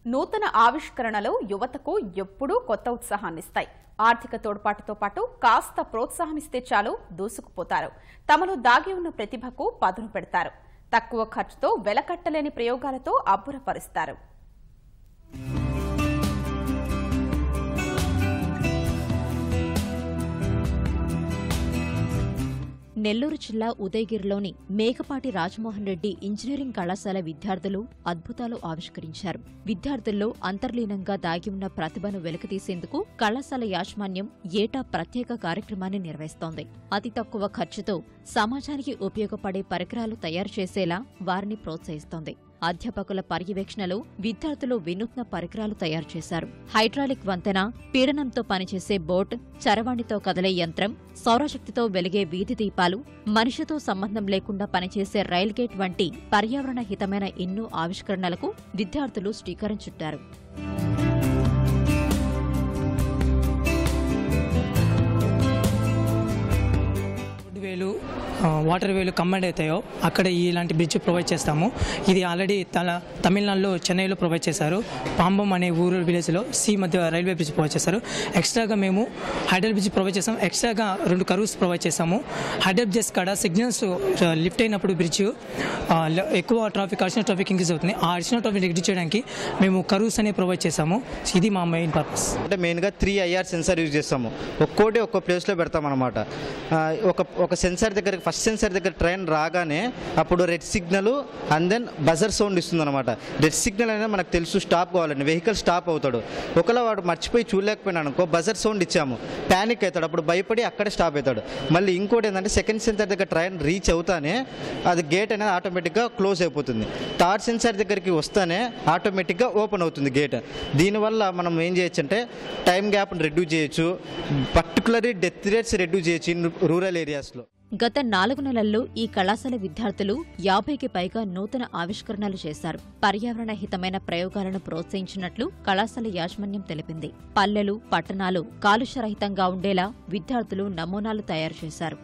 నూతన ఆవిష్కరణలు యువతకు ఎప్పుడూ కొత్త ఉత్సాహాన్నిస్తాయి ఆర్థిక తోడ్పాటుతో పాటు కాస్త ప్రోత్సాహమిస్తే చాలు దూసుకుపోతారు తమలో దాగి ఉన్న ప్రతిభకు పదును పెడతారు తక్కువ ఖర్చుతో వెలకట్టలేని ప్రయోగాలతో అబ్బురపరుస్తారు నెల్లూరు జిల్లా ఉదయగిరిలోని మేకపాటి రాజమోహన్ రెడ్డి ఇంజనీరింగ్ కళాశాల విద్యార్థులు అద్భుతాలు ఆవిష్కరించారు విద్యార్థుల్లో అంతర్లీనంగా దాగి ఉన్న ప్రతిభను వెలికితీసేందుకు కళాశాల యాజమాన్యం ఏటా ప్రత్యేక కార్యక్రమాన్ని నిర్వహిస్తోంది అతి తక్కువ ఖర్చుతో సమాజానికి ఉపయోగపడే పరికరాలు తయారు చేసేలా వారిని ప్రోత్సహిస్తోంది అధ్యాపకుల పర్యవేక్షణలో విద్యార్థులు వినూత్న పరికరాలు తయారు చేశారు హైడ్రాలిక్ వంతెన పీడనంతో పనిచేసే బోట్ చరవాణితో కదలే యంత్రం సౌరశక్తితో వెలిగే వీధి దీపాలు మనిషితో సంబంధం లేకుండా పనిచేసే రైల్ గేట్ వంటి పర్యావరణ హితమైన ఎన్నో ఆవిష్కరణలకు విద్యార్థులు శ్రీకారం చుట్టారు రోడ్డు వేలు ఆ, వాటర్ వేలు కంబైండ్ అవుతాయో అక్కడ ఇలాంటి బ్రిడ్జ్ ప్రొవైడ్ చేస్తాము ఇది ఆల్రెడీ తల తమిళనాడులో చెన్నైలో ప్రొవైడ్ చేశారు పాంబం అనే ఊరు విలేజ్లో సి మధ్య రైల్వే బ్రిడ్జ్ ప్రొవైడ్ చేశారు ఎక్స్ట్రాగా మేము హైడల్ బ్రిడ్జ్ ప్రొవైడ్ చేస్తాం ఎక్స్ట్రాగా రెండు కరూస్ ప్రొవైడ్ చేస్తాము హైడల్ బ్రిడ్జ్ కాడ సిగ్నల్స్ లిఫ్ట్ అయినప్పుడు బ్రిడ్జ్ ఆ, ల- ఎక్కువ ట్రాఫిక్ అడిషనల్ ట్రాఫిక్ ఇంక్రీజ్ అవుతుంది ఆ అడిషనల్ ట్రాఫిక్ రెడ్యూస్ చేయడానికి మేము కరూస్ అనే ప్రొవైడ్ చేస్తాము ఇది మా మెయిన్ పర్పస్ అంటే మెయిన్గా త్రీ ఐఆర్ సెన్సార్ యూజ్ చేస్తాము ఒక్కోటి ఒక్కో ప్లేస్లో పెడతాం అనమాట ఒక ఒక సెన్సార్ దగ్గర ఫస్ట్ సెన్సార్ దగ్గర ట్రైన్ రాగానే అప్పుడు red signal and then buzzer sound ఇస్తుంది అనమాట రెడ్ సిగ్నల్ అనేది మనకు తెలుసు స్టాప్ కావాలండి వెహికల్ స్టాప్ అవుతాడు ఒకవేళ వాడు మర్చిపోయి చూడలేకపోయినా అనుకో బజర్ సౌండ్ ఇచ్చాము ప్యానిక్ అవుతాడు అప్పుడు భయపడి అక్కడే స్టాప్ అవుతాడు మళ్ళీ ఇంకోటి ఏంటంటే సెకండ్ సెన్సార్ దగ్గర ట్రైన్ రీచ్ అవుతానే అది గేట్ అనేది ఆటోమేటిక్గా క్లోజ్ అయిపోతుంది థర్డ్ సెన్సార్ దగ్గరికి వస్తానే ఆటోమేటిక్గా ఓపెన్ అవుతుంది గేట్ దీనివల్ల మనం ఏం చేయొచ్చు అంటే టైం గ్యాప్ని రెడ్యూస్ చేయొచ్చు పర్టికులర్లీ డెత్ రేట్స్ రెడ్యూస్ చేయొచ్చు ఇన్ రూరల్ ఏరియాస్లో గత నాలుగు నెలల్లో ఈ కళాశాల విద్యార్థులు యాభైకి పైగా నూతన ఆవిష్కరణలు చేశారు పర్యావరణ హితమైన ప్రయోగాలను ప్రోత్సహించినట్లు కళాశాల యాజమాన్యం తెలిపింది పల్లెలు పట్టణాలు కాలుష్యరహితంగా ఉండేలా విద్యార్థులు నమూనాలు తయారు చేశారు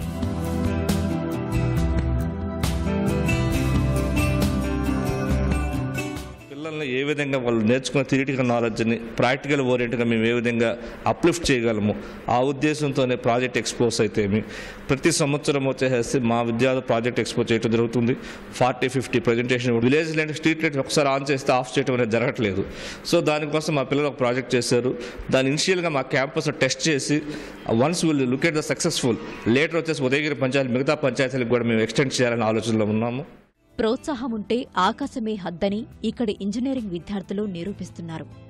పిల్లల్ని ఏ విధంగా వాళ్ళు నేర్చుకున్న థియరిటికల్ నాలెడ్జ్ని ప్రాక్టికల్ ఓరియంట్గా మేము ఏ విధంగా అప్లిఫ్ట్ చేయగలము ఆ ఉద్దేశంతోనే ప్రాజెక్ట్ ఎక్స్పోజ్ అయితేమి ప్రతి సంవత్సరం వచ్చేసి మా విద్యార్థులు ప్రాజెక్ట్ ఎక్స్పోజ్ చేయడం జరుగుతుంది ఫార్టీ ఫిఫ్టీ ప్రజెంటేషన్ విలేజ్ లాంటి స్ట్రీట్ లైట్ ఒకసారి ఆన్ చేస్తే ఆఫ్ చేయడం అనేది జరగట్లేదు సో దానికోసం మా పిల్లలు ఒక ప్రాజెక్ట్ చేశారు దాని ఇనిషియల్గా మా క్యాంపస్ టెస్ట్ చేసి once will look at the successful later వచ్చేసి ఉదయగిరి పంచాయతీ మిగతా పంచాయతీలకు కూడా మేము ఎక్స్టెండ్ చేయాలని ఆలోచనలో ఉన్నాము ప్రోత్సాహం ఉంటే ఆకాశమే హద్దని ఇక్కడి ఇంజనీరింగ్ విద్యార్థులు నిరూపిస్తున్నారు